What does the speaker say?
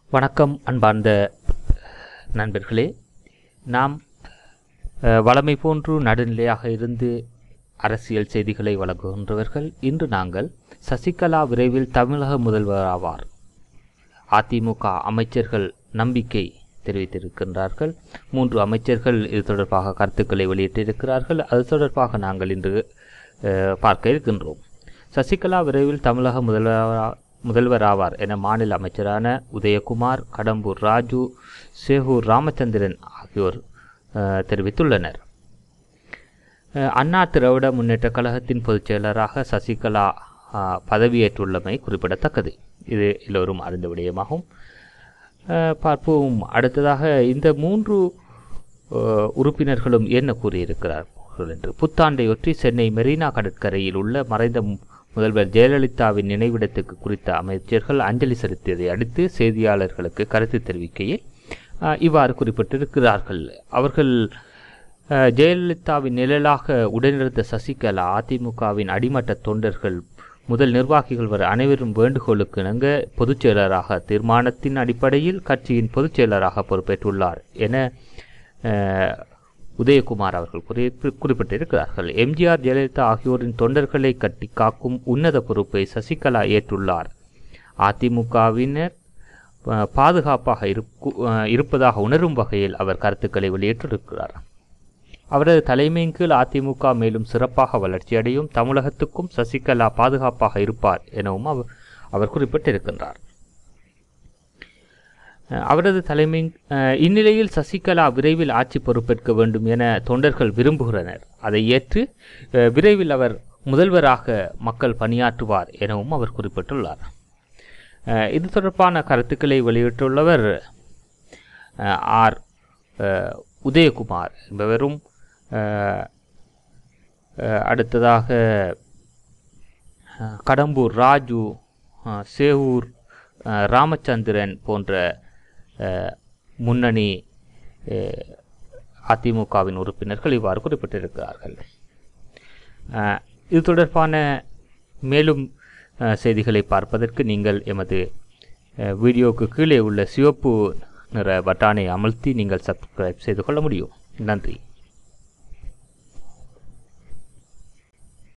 வணக்கம் அன்பார்ந்த நண்பர்களே நாம் அஹ், வழமை போன்று நடுநிலையாக இருந்து அரசியல் செய்திகளை வழங்குகின்றவர்கள் இன்று நாங்கள் சசிகலா விரைவில் தமிழக முதல்வர் ஆவார் அதிமுக அமைச்சர்கள் நம்பிக்கை தெரிவித்திருக்கின்றார்கள் மூன்று அமைச்சர்கள் இது தொடர்பாக கருத்துக்களை வெளியிட்டிருக்கிறார்கள் அது தொடர்பாக நாங்கள் இன்று அஹ், பார்க்க இருக்கின்றோம் சசிகலா விரைவில் தமிழக முதல்வர் முதல்வர் ஆவார் என மாநில அமைச்சரான உதயகுமார் கடம்பூர் ராஜு சேகூர் ராமச்சந்திரன் ஆகியோர் அஹ், தெரிவித்துள்ளனர் அஹ், அண்ணா திராவிட முன்னேற்றக் கழகத்தின் பொதுச் செயலராக சசிகலா அஹ், பதவியேற்றுள்ளமை குறிப்பிடத்தக்கது இது எல்லோரும் அறிந்த விடயமாகும் அஹ், பார்ப்போம் அடுத்ததாக இந்த மூன்று அஹ், உறுப்பினர்களும் என்ன கூறியிருக்கிறார்கள் என்று புத்தாண்டையொற்றி சென்னை மெரினா கடற்கரையில் உள்ள மறைந்த மு- முதல்வர் ஜெயலலிதாவின் நினைவிடத்துக்கு குறித்த அமைச்சர்கள் அஞ்சலி செலுத்தியதை அடுத்து செய்தியாளர்களுக்கு கருத்து தெரிவிக்கையில் அஹ், இவ்வாறு குறிப்பிட்டிருக்கிறார்கள் அவர்கள் அஹ், ஜெயலலிதாவின் நிழலாக உடனிருந்த சசிகலா அதிமுகவின் அடிமட்ட தொண்டர்கள் முதல் நிர்வாகிகள் வரை அனைவரும் வேண்டுகோளுக்கு இணங்க பொதுச் செயலராக தீர்மானத்தின் அடிப்படையில் கட்சியின் பொதுச் செயலராக பொறுப்பேற்றுள்ளார் என அஹ், உதயகுமார் அவர்கள் குறிப்பி குறிப்பிட்டிருக்கிறார்கள் எம்ஜிஆர் ஜெயலலிதா ஆகியோரின் தொண்டர்களை கட்டி காக்கும் உன்னத பொறுப்பை சசிகலா ஏற்றுள்ளார் அதிமுகவினர் அஹ், பாதுகாப்பாக இருக்கு அஹ், இருப்பதாக உணரும் வகையில் அவர் கருத்துக்களை வெளியிட்டிருக்கிறார் அவரது தலைமையின் கீழ் அதிமுக மேலும் சிறப்பாக வளர்ச்சியடையும் தமிழகத்துக்கும் சசிகலா பாதுகாப்பாக இருப்பார் எனவும் அவர் அவர் குறிப்பிட்டிருக்கின்றார் அஹ் அவரது தலைமை அஹ் இந்நிலையில் சசிகலா விரைவில் ஆட்சி பொறுப்பேற்க வேண்டும் என தொண்டர்கள் விரும்புகிறனர் அதை ஏற்று அஹ் விரைவில் அவர் முதல்வராக மக்கள் பணியாற்றுவார் எனவும் அவர் குறிப்பிட்டுள்ளார் அஹ் இது தொடர்பான கருத்துக்களை வெளியிட்டுள்ளவர் அஹ் ஆர் அஹ் உதயகுமார் என்பவரும் அஹ் அஹ் அடுத்ததாக அஹ் கடம்பூர் ராஜு அஹ் சேவூர் அஹ் ராமச்சந்திரன் போன்ற அஹ் முன்னணி அஹ் அதிமுகவின் உறுப்பினர்கள் இவ்வாறு குறிப்பிட்டிருக்கிறார்கள் அஹ் இது தொடர்பான மேலும் அஹ் செய்திகளை பார்ப்பதற்கு நீங்கள் எமது அஹ் வீடியோவுக்கு கீழே உள்ள சிவப்பு நிற பட்டானை அமர்த்தி நீங்கள் சப்ஸ்கிரைப் செய்து கொள்ள முடியும் நன்றி